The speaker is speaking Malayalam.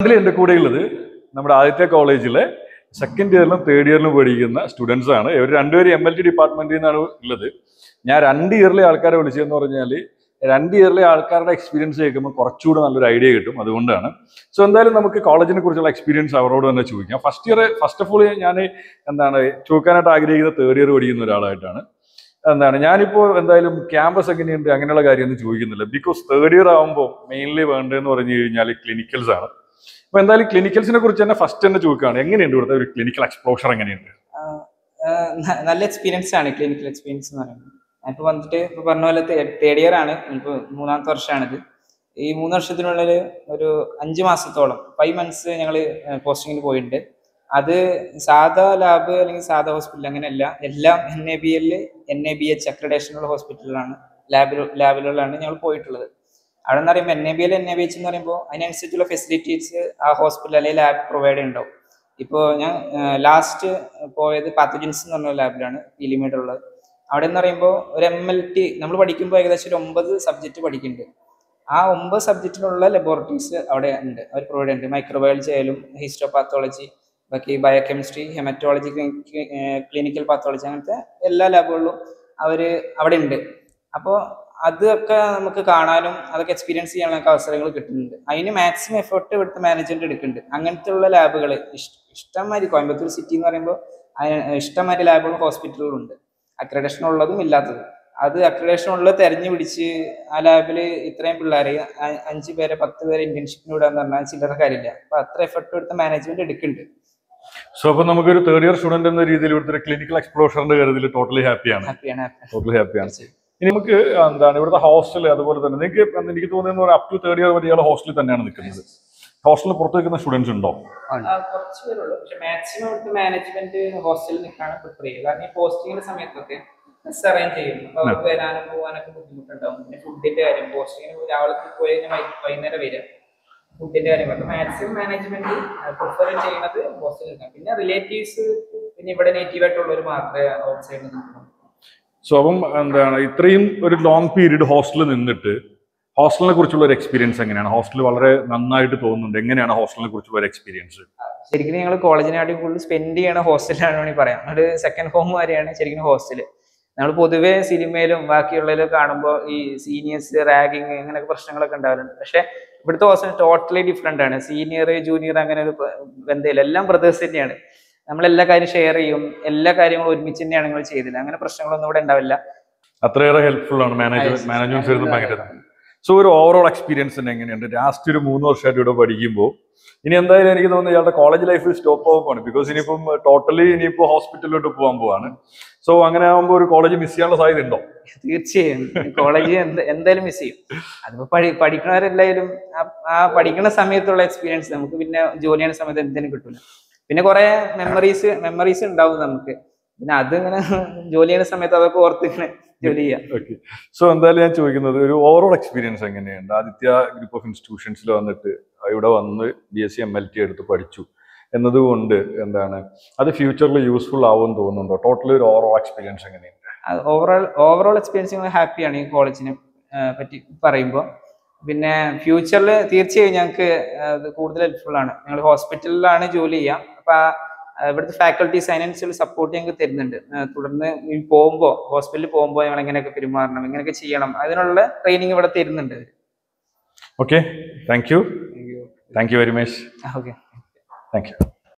ഇതിൽ എൻ്റെ കൂടെ ഉള്ളത് നമ്മുടെ ആദിത്യ കോളേജിലെ സെക്കൻഡ് ഇയറിലും തേർഡ് ഇയറിലും പഠിക്കുന്ന സ്റ്റുഡൻസ് ആണ് ഇവർ രണ്ടുപേരും എം എൽ ടി ഡിപ്പാർട്ട്മെന്റിൽ നിന്നാണ് ഉള്ളത് ഞാൻ രണ്ട് ഇയറിലെ ആൾക്കാരെ വിളിച്ചതെന്ന് പറഞ്ഞാൽ രണ്ട് ഇയറിലെ ആൾക്കാരുടെ എക്സ്പീരിയൻസ് കേൾക്കുമ്പോൾ കുറച്ചുകൂടെ നല്ലൊരു ഐഡിയ കിട്ടും അതുകൊണ്ടാണ് സോ എന്തായാലും നമുക്ക് കോളേജിനെ കുറിച്ചുള്ള എക്സ്പീരിയൻസ് അവരോട് തന്നെ ചോദിക്കാം first year first of all ഞാൻ എന്താണ് ചോദിക്കാനായിട്ട് ആഗ്രഹിക്കുന്ന തേർഡ് ഇയർ പഠിക്കുന്ന ഒരാളായിട്ടാണ് എന്താണ് ഞാനിപ്പോൾ എന്തായാലും ക്യാമ്പസ് എങ്ങനെയുണ്ട് അങ്ങനെയുള്ള കാര്യമൊന്നും ചോദിക്കുന്നില്ല ബിക്കോസ് തേർഡ് ഇയർ ആകുമ്പോൾ മെയിൻലി വേണ്ടതെന്ന് പറഞ്ഞു കഴിഞ്ഞാൽ ക്ലിനിക്കൽസ് ആണ് അപ്പൊ എന്തായാലും ക്ലിനിക്കൽസിനെ കുറിച്ച് തന്നെ ഫസ്റ്റ് തന്നെ ചോദിക്കുകയാണ് എങ്ങനെയുണ്ട് ഇവിടുത്തെ ഒരു ക്ലിനിക്കൽ എക്സ്പ്ലോഷർ എങ്ങനെയുണ്ട് ആഹ് ആഹ് ന- നല്ല എക്സ്പീരിയൻസ് ആണ് ക്ലിനിക്കൽ എക്സ്പീരിയൻസ് എന്ന് പറയുന്നത് ഞാനിപ്പോൾ വന്നിട്ട് ഇപ്പൊ പറഞ്ഞ പോലെ തേർഡ് ഇയർ ആണ് ഇപ്പോൾ മൂന്നാമത്തെ വർഷമാണിത് ഈ മൂന്ന് വർഷത്തിനുള്ളിൽ ഒരു അഞ്ച് മാസത്തോളം ഫൈവ് മന്ത്സ് ഞങ്ങൾ പോസ്റ്റിങ്ങിന് പോയിട്ടുണ്ട് അത് സാധാ ലാബ് അല്ലെങ്കിൽ സാധാ ഹോസ്പിറ്റൽ അങ്ങനെയല്ല എല്ലാം N A B L N A B H അക്രഡേഷനുള്ള ഹോസ്പിറ്റലിലാണ് ലാബിൽ ലാബിലുകളാണ് ഞങ്ങൾ പോയിട്ടുള്ളത് അവിടെ എന്ന് പറയുമ്പോൾ N A B L N A B H എന്ന് പറയുമ്പോൾ അതിനനുസരിച്ചുള്ള ഫെസിലിറ്റീസ് ആ ഹോസ്പിറ്റൽ അല്ലെങ്കിൽ ലാബ് പ്രൊവൈഡ് ഉണ്ടാവും ഇപ്പോൾ ഞാൻ ലാസ്റ്റ് പോയത് പാത്തജൻസ് എന്ന് പറഞ്ഞ ലാബിലാണ് ഇലിമീറ്റർ ഉള്ളത് അവിടെ എന്ന് പറയുമ്പോൾ ഒരു എം എൽ ടി നമ്മൾ പഠിക്കുമ്പോൾ ഏകദേശം ഒരു ഒമ്പത് സബ്ജക്റ്റ് പഠിക്കുന്നുണ്ട് ആ ഒമ്പത് സബ്ജക്റ്റിനുള്ള ലബോറട്ടറീസ് അവിടെ ഉണ്ട് അവർ പ്രൊവൈഡ് ചെയ്യുന്നുണ്ട് മൈക്രോബയോളജി ആയാലും ഹിസ്റ്റോപാത്തോളജി ബാക്കി ബയോകെമിസ്ട്രി ഹെമറ്റോളജി ക്ലിനിക്കൽ പാത്തോളജി അങ്ങനത്തെ എല്ലാ ലാബുകളിലും അവർ അവിടെ ഉണ്ട് അപ്പോൾ അതൊക്കെ നമുക്ക് കാണാനും അതൊക്കെ എക്സ്പീരിയൻസ് ചെയ്യാനൊക്കെ അവസരങ്ങൾ കിട്ടുന്നുണ്ട് അതിന് മാക്സിമം എഫേർട്ട് ഇവിടുത്തെ മാനേജ്മെന്റ് എടുക്കുന്നുണ്ട് അങ്ങനത്തെ ഉള്ള ലാബുകൾ ഇഷ്ടംമാതിരി കോയമ്പത്തൂർ സിറ്റി എന്ന് പറയുമ്പോൾ അതിന് ഇഷ്ടംമാതിരി ലാബുകളും ഹോസ്പിറ്റലുകളും ഉണ്ട് അക്രഡേഷൻ ഉള്ളതും ഇല്ലാത്തതും അത് അക്രഡേഷൻ ഉള്ളത് തെരഞ്ഞു പിടിച്ച് ആ ലാബിൽ ഇത്രയും പിള്ളേരെ അ- അഞ്ച് പേരെ പത്ത് പേരെ ഇന്റേൺഷിപ്പിന് വിടാന്ന് പറഞ്ഞാൽ ചില്ലറ കാര്യമില്ല അപ്പൊ അത്ര എഫർട്ട് എടുത്ത മാനേജ്മെന്റ് എടുക്കുന്നുണ്ട് സോ അപ്പൊ നമുക്കൊരു തേർഡ് ഇയർ സ്റ്റുഡന്റ് എന്ന രീതിയിൽ ഇവിടുത്തെ ക്ലിനിക്കൽ എക്സ്പ്ലോഷറിന്റെ കാര്യത്തിൽ ടോട്ടലി ഹാപ്പിയാണ് ഹാപ്പിയാണ് ഹാപ്പിയാണ് ടോട്ടലി ഹാപ്പിയാണ് ഇനി നമുക്ക് എന്താണ് ഇവിടുത്തെ ഹോസ്റ്റൽ അതുപോലെ തന്നെ നിങ്ങൾക്ക് എനിക്ക് തോന്നുന്നത് അപ് ടു തേർഡ് ഇയർ വരെ ഇയാൾ ഹോസ്റ്റലിൽ തന്നെയാണ് നിൽക്കുന്നത് ഹോസ്റ്റലിൽ പുറത്ത് നിൽക്കുന്ന സ്റ്റുഡൻസ് ഉണ്ടോ ആ, കുറച്ച് പേരുള്ളൂ പക്ഷെ മാക്സിമം ഇവിടുത്തെ മാനേജ്മെന്റ് ഹോസ്റ്റലിൽ നിൽക്കാണ് പ്രിഫർ ചെയ്യുക കാരണം ഈ പോസ്റ്റിങ്ങിന്റെ സമയത്തൊക്കെ ബസ് അറേഞ്ച് ചെയ്യും അപ്പൊ അവർക്ക് വരാനും പോകാനൊക്കെ ബുദ്ധിമുട്ടുണ്ടാവും പിന്നെ ഫുഡിന്റെ കാര്യം പോസ്റ്റിങ്ങിന് രാവിലെ പോയി കഴിഞ്ഞാൽ വൈ- വൈകുന്നേരം വരിക ഫുഡിന്റെ കാര്യം അപ്പൊ മാക്സിമം മാനേജ്മെന്റ് പ്രിഫർ ചെയ്യുന്നത് ഹോസ്റ്റലിൽ നിൽക്കാം പിന്നെ റിലേറ്റീവ്സ് പിന്നെ ഇവിടെ നേറ്റീവ് ആയിട്ടുള്ളവർ മാത്രമേ ഔട്ട് സൈഡിൽ നിൽക്കണം സോ അപ്പം എന്താണ് ഇത്രയും ഒരു ലോങ് പീരീഡ് ഹോസ്റ്റലിൽ നിന്നിട്ട് ഹോസ്റ്റലിനെ കുറിച്ചുള്ള ഒരു എക്സ്പീരിയൻസ് എങ്ങനെയാണ് ഹോസ്റ്റൽ വളരെ നന്നായിട്ട് തോന്നുന്നുണ്ട് എങ്ങനെയാണ് ഹോസ്റ്റലിനെ കുറിച്ചുള്ള ഒരു എക്സ്പീരിയൻസ് ശരിക്കും ഞങ്ങൾ കോളേജിനാട്ടി കൂടുതൽ സ്പെൻഡ് ചെയ്യണ ഹോസ്റ്റലാണ് വേണമെങ്കിൽ പറയാം ഒരു സെക്കൻഡ് ഹോം വരെയാണ് ശരിക്കും ഹോസ്റ്റല് നമ്മൾ പൊതുവെ സിനിമയിലും ബാക്കിയുള്ളതിലും കാണുമ്പോൾ ഈ സീനിയേഴ്സ് റാഗിങ് അങ്ങനെയൊക്കെ പ്രശ്നങ്ങളൊക്കെ ഉണ്ടാവാറുണ്ട് പക്ഷെ ഇവിടുത്തെ ഹോസ്റ്റൽ ടോട്ടലി ഡിഫറെന്റ് ആണ് സീനിയർ ജൂനിയർ അങ്ങനെ ഒരു പ- ബന്ധമില്ല എല്ലാം ബ്രദേഴ്സ് തന്നെയാണ് നമ്മൾ എല്ലാ കാര്യം ഷെയർ ചെയ്യും എല്ലാ കാര്യങ്ങളും ഒരുമിച്ച് തന്നെയാണ് നിങ്ങൾ ചെയ്തില്ല അങ്ങനെ പ്രശ്നങ്ങളൊന്നും ഇവിടെ ഉണ്ടാവില്ല അത്രയേറെ ഹെൽപ്ഫുൾ ആണ് മാനേജ്മെന്റ് Yes. മാനേജ്മെന്റ് വരുന്നത് ഭയങ്കര സോ ഒരു ഓവറോൾ എക്സ്പീരിയൻസ് തന്നെ എങ്ങനെയുണ്ട് ലാസ്റ്റ് ഒരു മൂന്ന് വർഷമായിട്ട് ഇവിടെ പഠിക്കുമ്പോൾ ഇനി എന്തായാലും എനിക്ക് തോന്നുന്നു ഇയാളുടെ കോളേജ് ലൈഫ് സ്റ്റോപ്പ് ആവുകയാണ് ബിക്കോസ് ഇനിയിപ്പം ടോട്ടലി ഇനിയിപ്പോൾ ഹോസ്പിറ്റലിലോട്ട് പോകാൻ പോവാണ് സോ അങ്ങനെ ആകുമ്പോൾ ഒരു കോളേജ് മിസ് ചെയ്യാനുള്ള സാധ്യത ഉണ്ടോ തീർച്ചയായും കോളേജ് എന്തായാലും മിസ് ചെയ്യും അതിപ്പോ പഠി പഠിക്കണവരെല്ലാവരും ആ- ആ പഠിക്കുന്ന സമയത്തുള്ള എക്സ്പീരിയൻസ് നമുക്ക് പിന്നെ ജോലി ചെയ്യുന്ന സമയത്ത് എന്തിനും കിട്ടില്ല പിന്നെ കുറെ മെമ്മറീസ് മെമ്മറീസ് ഉണ്ടാവും നമുക്ക് പിന്നെ അതിങ്ങനെ ജോലി ചെയ്യുന്ന സമയത്ത് അതൊക്കെ ഓർത്ത് ഇങ്ങനെ ജോലി ചെയ്യാം ഓക്കെ സോ എന്തായാലും ഞാൻ ചോദിക്കുന്നത് ഒരു ഓവറോൾ എക്സ്പീരിയൻസ് എങ്ങനെയുണ്ട് ആദിത്യ ഗ്രൂപ്പ് ഓഫ് ഇൻസ്റ്റിറ്റ്യൂഷൻസിൽ വന്നിട്ട് ഇവിടെ വന്ന് B S C M L T എടുത്ത് പഠിച്ചു എന്നതുകൊണ്ട് എന്താണ് അത് ഫ്യൂച്ചറിൽ യൂസ്ഫുൾ ആവുമെന്ന് തോന്നുന്നുണ്ടോ ടോട്ടലി ഒരു ഓവറോൾ എക്സ്പീരിയൻസ് എങ്ങനെയുണ്ട് ഓവറോൾ ഓവറോൾ എക്സ്പീരിയൻസ് ഞങ്ങൾ ഹാപ്പിയാണ് ഈ കോളേജിനെ പറ്റി പറയുമ്പോൾ പിന്നെ ഫ്യൂച്ചറിൽ തീർച്ചയായും ഞങ്ങൾക്ക് അത് കൂടുതൽ ഹെൽപ്ഫുൾ ആണ് ഞങ്ങൾ ഹോസ്പിറ്റലിലാണ് ജോലി ചെയ്യുക അപ്പൊ ആ, ആ, ഇവിടുത്തെ ഫാക്കൽറ്റീസ് അതിനനുസരിച്ച് സപ്പോർട്ട് ഞങ്ങൾക്ക് തരുന്നുണ്ട് ആ, തുടർന്ന് ഈ പോകുമ്പോൾ ഹോസ്പിറ്റലിൽ പോകുമ്പോൾ ഞങ്ങൾ എങ്ങനെയൊക്കെ പെരുമാറണം എങ്ങനെയൊക്കെ ചെയ്യണം അതിനുള്ള ട്രെയിനിങ് ഇവിടെ തരുന്നുണ്ട് okay thank you thank you very much okay thank U